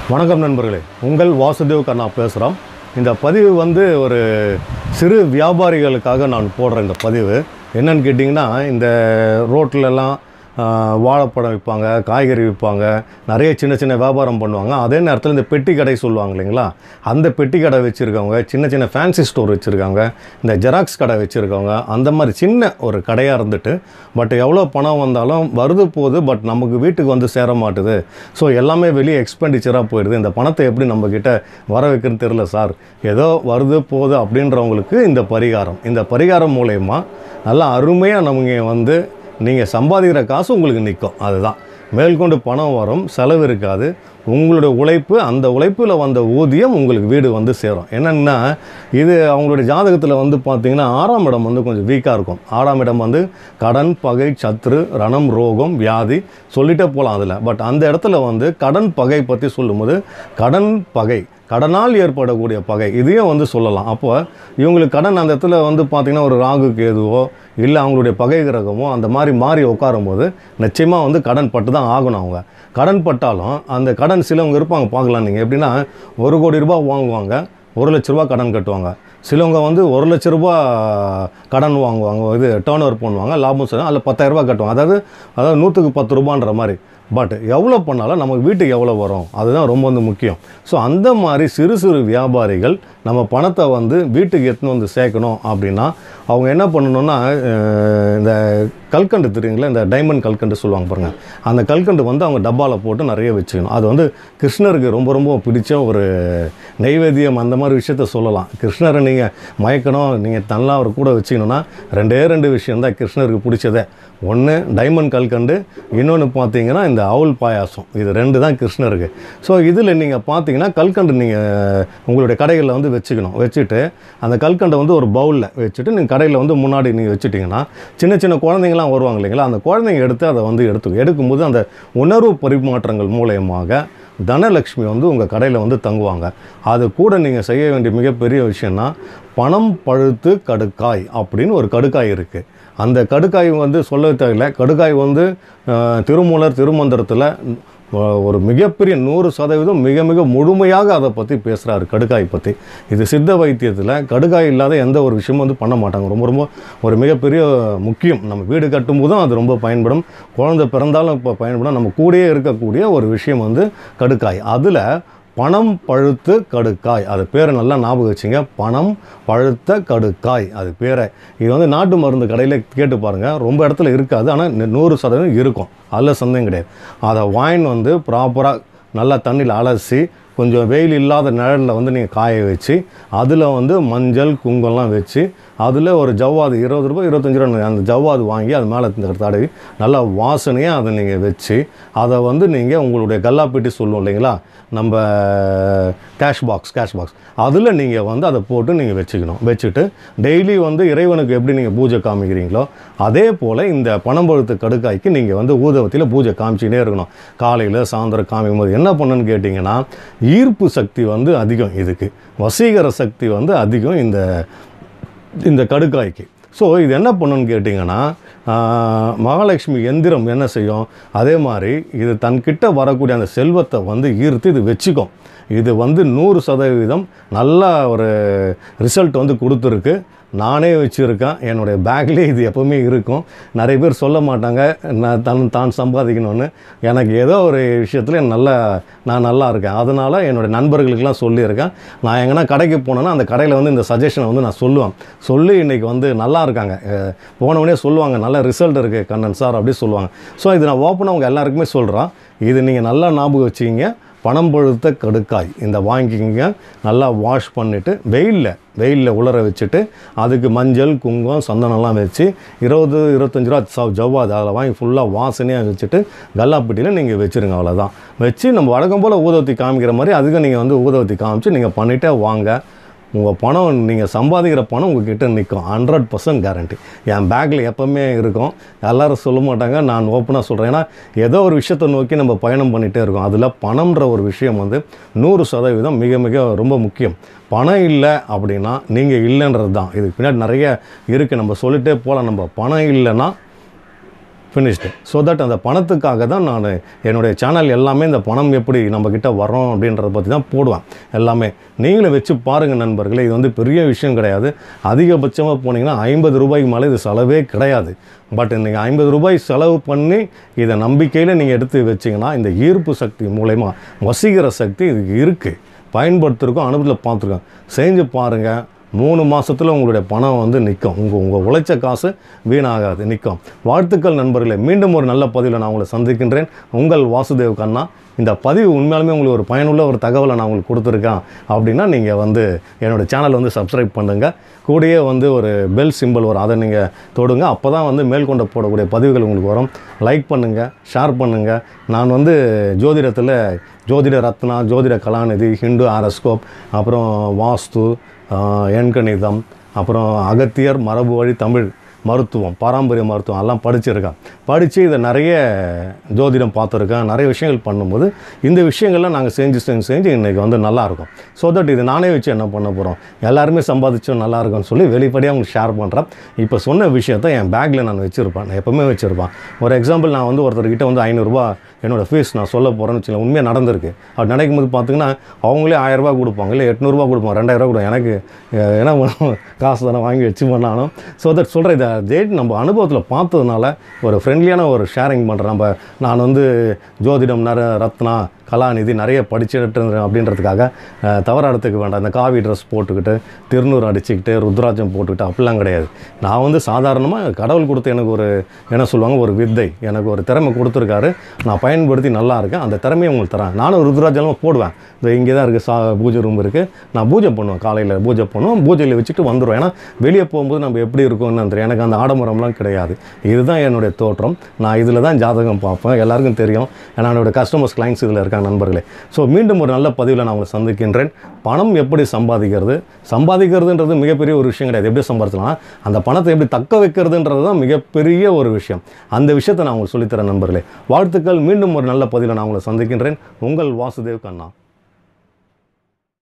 வணக்கம் நண்பர்களே உங்கள் வாசுதேவ் கண்ணா பேசுகிறோம் இந்த பதிவு வந்து ஒரு சிறு வியாபாரிகளுக்காக நான் போடுறேன் இந்த பதிவு என்னன்னு கேட்டிங்கன்னா இந்த ரோட்லலாம் ஆஹ், வாழைப்பழம் விற்பாங்க காய்கறி விற்பாங்க நிறைய சின்ன சின்ன வியாபாரம் பண்ணுவாங்க அதே நேரத்தில் இந்த பெட்டி கடை சொல்லுவாங்க இல்லைங்களா அந்த பெட்டி கடை வச்சுருக்கவங்க சின்ன சின்ன ஃபேன்சி ஸ்டோர் வச்சுருக்காங்க இந்த ஜெராக்ஸ் கடை வச்சுருக்கவங்க அந்த மாதிரி சின்ன ஒரு கடையாக இருந்துட்டு பட் எவ்வளோ பணம் வந்தாலும் வருது போகுது பட் நமக்கு வீட்டுக்கு வந்து சேர மாட்டுது ஸோ எல்லாமே வெளியே எக்ஸ்பெண்டிச்சராக போயிடுது இந்த பணத்தை எப்படி நம்மக்கிட்ட வர வைக்கிறதுன்னு தெரில சார் ஏதோ வருது போகுது அப்படின்றவங்களுக்கு இந்த பரிகாரம் இந்த பரிகாரம் மூலயமா நல்லா அருமையாக நமக்கு வந்து நீங்கள் சம்பாதிக்கிற காசு உங்களுக்கு நிற்கும் அதுதான் மேற்கொண்டு பணம் வரும் செலவு இருக்காது உங்களுடைய உழைப்பு அந்த உழைப்பில் வந்த ஊதியம் உங்களுக்கு வீடு வந்து சேரும் என்னென்னா இது அவங்களுடைய ஜாதகத்தில் வந்து பார்த்திங்கன்னா ஆறாம் இடம் வந்து கொஞ்சம் வீக்காக இருக்கும் ஆறாம் இடம் வந்து கடன் பகை சத்ரு ரணம் ரோகம் வியாதி சொல்லிட்டே போகலாம் அதில் பட் அந்த இடத்துல வந்து கடன் பகை பற்றி சொல்லும்போது கடன் பகை கடனால் ஏற்படக்கூடிய பகை இதையும் வந்து சொல்லலாம் அப்போ இவங்களுக்கு கடன் அந்த இடத்துல வந்து பார்த்திங்கன்னா ஒரு ராகு கேதுவோ இல்லை அவங்களுடைய பகை கிரகமோ அந்த மாதிரி மாறி உட்காரும் போது நிச்சயமாக வந்து கடன் பட்டு தான் ஆகணும் அவங்க கடன் பட்டாலும் அந்த கடன் சிலவங்க இருப்பாங்க பார்க்கலாம் நீங்கள் எப்படின்னா ஒரு கோடி ரூபாய் வாங்குவாங்க ஒரு லட்ச ரூபா கடன் கட்டுவாங்க சிலவங்க வந்து ஒரு லட்ச ரூபா கடன் வாங்குவாங்க இது டேர்ன் ஓவர் பண்ணுவாங்க லாபம் சொல்லுவாங்க அதில் பத்தாயிரரூபா கட்டுவாங்க அதாவது அதாவது நூற்றுக்கு பத்து ரூபான்ற மாதிரி பட் எவ்வளோ பண்ணாலும் நமக்கு வீட்டுக்கு எவ்வளோ வரும் அதுதான் ரொம்ப வந்து முக்கியம் ஸோ அந்த மாதிரி சிறு சிறு வியாபாரிகள் நம்ம பணத்தை வந்து வீட்டுக்கு எடுத்துன்னு வந்து சேர்க்கணும் அப்படின்னா அவங்க என்ன பண்ணணும்னா அஹ், இந்த கல்கண்டு தெரியுங்களா இந்த டைமண்ட் கல்கண்டு சொல்லுவாங்க பாருங்க அந்த கல்கண்டு வந்து அவங்க டப்பாவில் போட்டு நிறைய வச்சுக்கணும் அது வந்து கிருஷ்ணருக்கு ரொம்ப ரொம்ப பிடிச்ச ஒரு நைவேத்தியம் அந்த மாதிரி விஷயத்த சொல்லலாம் கிருஷ்ணரை நீங்கள் மயக்கணும் நீங்கள் நல்லா அவர் கூட வச்சுக்கணும்னா ரெண்டே ரெண்டு விஷயம் தான் கிருஷ்ணருக்கு பிடிச்சதே ஒன்று டைமண்ட் கல்கண்டு இன்னொன்று பார்த்தீங்கன்னா இந்த அவுல் பாயாசம் இது ரெண்டு தான் கிருஷ்ணருக்கு ஸோ இதில் நீங்கள் பார்த்தீங்கன்னா கல்கண்டு நீங்கள் உங்களுடைய கடைகளில் வந்து வச்சுக்கணும் வச்சுட்டு அந்த கல்கண்டை வந்து ஒரு பவுலில் வச்சுட்டு நீங்கள் கடையில் வந்து முன்னாடி நீங்கள் வச்சுட்டிங்கன்னா சின்ன சின்ன குழந்தைங்களாம் வருவாங்க இல்லைங்களா அந்த குழந்தைங்க எடுத்து அதை வந்து எடுத்து எடுக்கும்போது அந்த உணர்வு பரிமாற்றங்கள் மூலயமாக தனலக்ஷ்மி வந்து உங்கள் கடையில் வந்து தங்குவாங்க அது கூட நீங்கள் செய்ய வேண்டிய மிகப்பெரிய விஷயம்னா பணம் பழுத்து கடுக்காய் அப்படின்னு ஒரு கடுக்காய் இருக்குது அந்த கடுக்காய் வந்து சொல்ல தேவையில்லை கடுக்காய் வந்து அஹ், திருமூலர் திருமந்திரத்தில் அஹ், ஒரு மிகப்பெரிய நூறு சதவீதம் மிக மிக முழுமையாக அதை பற்றி பேசுகிறாரு கடுக்காய் பற்றி இது சித்த வைத்தியத்தில் கடுக்காய் இல்லாத எந்த ஒரு விஷயமும் வந்து பண்ண மாட்டாங்க ரொம்ப ரொம்ப ஒரு மிகப்பெரிய முக்கியம் நம்ம வீடு கட்டும்போதும் அது ரொம்ப பயன்படும் குழந்தை பிறந்தாலும் இப்போ பயன்படும் நம்ம கூடயே இருக்கக்கூடிய ஒரு விஷயம் வந்து கடுக்காய் அதில் பணம் பழுத்து கடுக்காய் அது பேரை நல்லா ஞாபகம் வச்சுங்க பணம் பழுத்த கடுக்காய் அது பேரை இது வந்து நாட்டு மருந்து கடையில் கேட்டு பாருங்கள் ரொம்ப இடத்துல இருக்காது ஆனால் நூறு சதவீதம் இருக்கும் அதில் சந்தேகம் கிடையாது அதை வாயின் வந்து ப்ராப்பராக நல்லா தண்ணியில் அலசி கொஞ்சம் வெயில் இல்லாத நிழலில் வந்து நீங்கள் காய வச்சு அதில் வந்து மஞ்சள் குங்குமம்லாம் வச்சு அதில் ஒரு ஜவ்வாது இருபது ரூபாய் இருபத்தஞ்சி ரூபா அந்த ஜவ்வாது வாங்கி அது மேலே இந்த தடவி நல்லா வாசனையாக அதை நீங்கள் வச்சு அதை வந்து நீங்கள் உங்களுடைய கல்லாப்பெட்டி சொல்லுவோம் இல்லைங்களா நம்ம கேஷ் பாக்ஸ் கேஷ் பாக்ஸ் அதில் நீங்கள் வந்து அதை போட்டு நீங்கள் வச்சுக்கணும் வச்சுட்டு டெய்லி வந்து இறைவனுக்கு எப்படி நீங்கள் பூஜை காமிக்கிறீங்களோ அதே போல் இந்த பணம்பழுத்து கடுக்காய்க்கு நீங்கள் வந்து ஊதவத்தில் பூஜை காமிச்சிக்கிட்டே இருக்கணும் காலையில் சாயந்தரம் காமிக்கும் போது என்ன பண்ணுன்னு கேட்டிங்கன்னா ஈர்ப்பு சக்தி வந்து அதிகம் இதுக்கு வசீகர சக்தி வந்து அதிகம் இந்த இந்த கடுக்காய்க்கு ஸோ இது என்ன பண்ணுன்னு கேட்டிங்கன்னா ஆஹ், மகாலட்சுமி எந்திரம் என்ன செய்யும் அதே மாதிரி இது தன்கிட்ட வரக்கூடிய அந்த செல்வத்தை வந்து ஈர்த்து இது வச்சுக்கும் இது வந்து நூறு சதவீதம் நல்ல ஒரு ரிசல்ட் வந்து கொடுத்துருக்கு நானே வச்சுருக்கேன் என்னுடைய பேக்லேயே இது எப்போவுமே இருக்கும் நிறைய பேர் சொல்ல மாட்டாங்க நான் தன் தான் சம்பாதிக்கணும்னு எனக்கு ஏதோ ஒரு விஷயத்தில் நல்லா நான் நல்லா இருக்கேன் அதனால் என்னுடைய நண்பர்களுக்கெல்லாம் சொல்லியிருக்கேன் நான் எங்கன்னா கடைக்கு போனேன்னா அந்த கடையில் வந்து இந்த சஜஷனை வந்து நான் சொல்லுவேன் சொல்லி இன்றைக்கி வந்து நல்லா இருக்காங்க அஹ் போனவொடனே சொல்லுவாங்க நல்ல ரிசல்ட் இருக்குது கண்ணன் சார் அப்படி சொல்லுவாங்க ஸோ இது நான் ஓப்பனாக அவங்க எல்லாருக்குமே சொல்கிறேன் இது நீங்கள் நல்லா ஞாபகம் வச்சுக்கிங்க பணம் பழுத்த கடுக்காய் இந்த வாங்கிக்கிங்க நல்லா வாஷ் பண்ணிவிட்டு வெயிலில் வெயிலில் உலர வச்சுட்டு அதுக்கு மஞ்சள் குங்குமம் சந்தனம்லாம் வச்சு இருபது இருபத்தஞ்சி ரூபா சவ் ஜவ்வாது அதில் வாங்கி ஃபுல்லாக வாசனையாக வச்சுட்டு கல்லாப்பட்டியில் நீங்கள் வச்சுருங்க அவ்வளோதான் வச்சு நம்ம வழக்கம் போல் ஊதவத்தி காமிக்கிற மாதிரி அதுக்கு நீங்கள் வந்து ஊதவத்தி காமிச்சு நீங்கள் பண்ணிகிட்டே வாங்க உங்கள் பணம் நீங்கள் சம்பாதிக்கிற பணம் உங்கள் கிட்ட நிற்கும் ஹண்ட்ரட் பர்சன்ட் கேரண்டி என் பேக்கில் எப்போவுமே இருக்கும் எல்லாரும் சொல்ல மாட்டாங்க நான் ஓப்பனாக சொல்கிறேன் ஏன்னா ஏதோ ஒரு விஷயத்தை நோக்கி நம்ம பயணம் பண்ணிகிட்டே இருக்கோம் அதில் பணம்ன்ற ஒரு விஷயம் வந்து நூறு சதவீதம் மிக மிக ரொம்ப முக்கியம் பணம் இல்லை அப்படின்னா நீங்கள் இல்லைன்றது தான் இதுக்கு பின்னாடி நிறைய இருக்குது நம்ம சொல்லிட்டே போகலாம் நம்ம பணம் இல்லைன்னா ஃபினிஷ்டு ஸோ தட் அந்த பணத்துக்காக தான் நான் என்னுடைய சேனல் எல்லாமே இந்த பணம் எப்படி நம்மக்கிட்ட வரோம் அப்படின்றத பற்றி தான் போடுவேன் எல்லாமே நீங்களும் வச்சு பாருங்கள் நண்பர்களே இது வந்து பெரிய விஷயம் கிடையாது அதிகபட்சமாக போனீங்கன்னா ஐம்பது ரூபாய்க்கு மேலே இது செலவே கிடையாது பட் நீங்கள் ஐம்பது ரூபாய் செலவு பண்ணி இதை நம்பிக்கையில் நீங்கள் எடுத்து வச்சிங்கன்னா இந்த ஈர்ப்பு சக்தி மூலயமா வசீகர சக்தி இதுக்கு இருக்குது பயன்படுத்திருக்கோம் அனுபவத்தில் பார்த்துருக்கோம் செஞ்சு பாருங்கள் மூணு மாதத்தில் உங்களுடைய பணம் வந்து நிற்கும் உங்கள் உங்கள் உழைச்ச காசு வீணாகாது நிற்கும் வாழ்த்துக்கள் நண்பர்களே மீண்டும் ஒரு நல்ல பதிவில் நான் உங்களை சந்திக்கின்றேன் உங்கள் வாசுதேவ் கண்ணா இந்த பதிவு உண்மையாலுமே உங்களுக்கு ஒரு பயனுள்ள ஒரு தகவலை நான் உங்களுக்கு கொடுத்துருக்கேன் அப்படின்னா நீங்கள் வந்து என்னோடய சேனலை வந்து சப்ஸ்கிரைப் பண்ணுங்கள் கூடயே வந்து ஒரு பெல் சிம்பிள் வரும் அதை நீங்கள் தொடுங்க அப்போ தான் வந்து மேற்கொண்டு போடக்கூடிய பதிவுகள் உங்களுக்கு வரும் லைக் பண்ணுங்கள் ஷேர் பண்ணுங்கள் நான் வந்து ஜோதிடத்தில் ஜோதிட ரத்னா ஜோதிட கலாநிதி ஹிந்து ஆரஸ்கோப் அப்புறம் வாஸ்து ஆஹ், எண்கணிதம் அப்புறம் அகத்தியர் மரபு வழி தமிழ் மருத்துவம் பாரம்பரிய மருத்துவம் எல்லாம் படிச்சிருக்கேன் படித்து இதை நிறைய ஜோதிடம் பார்த்துருக்கேன் நிறைய விஷயங்கள் பண்ணும்போது இந்த விஷயங்கள்லாம் நாங்கள் செஞ்சு செஞ்சு செஞ்சு இன்றைக்கி வந்து நல்லாயிருக்கும் ஸோ தட் இது நானே வச்சு என்ன பண்ண போகிறோம் எல்லாருமே சம்பாதிச்சோம் நல்லா இருக்கும்னு சொல்லி வெளிப்படையாக உங்களுக்கு ஷேர் பண்ணுறேன் இப்போ சொன்ன விஷயத்த என் பேக்கில் நான் வச்சுருப்பேன் நான் எப்போவுமே வச்சுருப்பேன் ஒரு எக்ஸாம்பிள் நான் வந்து ஒருத்தர்கிட்ட வந்து ஐநூறுரூவா என்னோடய ஃபீஸ் நான் சொல்ல போகிறேன்னு வச்சுக்கோங்க உண்மையாக நடந்திருக்கு அப்படி நடக்கும் போது பார்த்தீங்கன்னா அவங்களே ஆயிரரூபா கொடுப்பாங்க இல்லை எட்நூறுபா கொடுப்பாங்க ரெண்டாயிரரூவா கொடுப்பாங்க எனக்கு அஹ், என்ன பண்ணும் காசு தானே வாங்கி வச்சு பண்ணாலும் ஸோ தட் சொல்கிறேன் இதை டேட் நம்ம அனுபவத்தில் பார்த்ததுனால ஒரு ஃப்ரெண்ட்லியான ஒரு ஷேரிங் பண்ணுறேன் நம்ம நான் வந்து ஜோதிடம் நர ரத்னா கலாநிதி நிறைய படிச்சுட்டு இருந்தேன் அப்படின்றதுக்காக அஹ், தவறா எடுத்துக்க வேண்டாம் இந்த காவி ட்ரெஸ் போட்டுக்கிட்டு திருநூறு அடிச்சுக்கிட்டு ருத்ராஜம் போட்டுக்கிட்டு அப்படிலாம் கிடையாது நான் வந்து சாதாரணமாக கடவுள் கொடுத்த எனக்கு ஒரு என்ன சொல்லுவாங்க ஒரு வித்தை எனக்கு ஒரு திறமை கொடுத்துருக்காரு நான் பயன்படுத்தி நல்லா இருக்கேன் அந்த திறமையை உங்களுக்கு தரேன் நானும் ருத்ராஜலம் போடுவேன் இந்த இங்கே தான் இருக்குது சா பூஜை ரூம் இருக்குது நான் பூஜை பண்ணுவேன் காலையில் பூஜை பண்ணுவோம் பூஜையில் வச்சுட்டு வந்துடுவேன் ஏன்னா வெளியே போகும்போது நம்ம எப்படி இருக்கோம்னு தெரியும் எனக்கு அந்த ஆடம்பரம்லாம் கிடையாது இதுதான் என்னுடைய தோற்றம் நான் இதில் தான் ஜாதகம் பார்ப்பேன் எல்லாருக்கும் தெரியும் ஏன்னா என்னோட கஸ்டமர்ஸ் கிளைண்ட்ஸ் இதில் இருக்காங்க நண்பர்களே ஸோ மீண்டும் ஒரு நல்ல பதிவில் நான் உங்களை சந்திக்கின்றேன் பணம் எப்படி சம்பாதிக்கிறது சம்பாதிக்கிறதுன்றது மிகப்பெரிய ஒரு விஷயம் கிடையாது எப்படி சம்பாதிக்கலாம் அந்த பணத்தை எப்படி தக்க வைக்கிறதுன்றது தான் மிகப்பெரிய ஒரு விஷயம் அந்த விஷயத்தை நான் உங்களுக்கு சொல்லித்தரேன் நண்பர்களே வாழ்த்துக்கள் மீண்டும் ஒரு நல்ல பதிவில் நான் உங்களை சந்திக்கின்றேன் உங்கள் வாசுதேவ் கண்ணா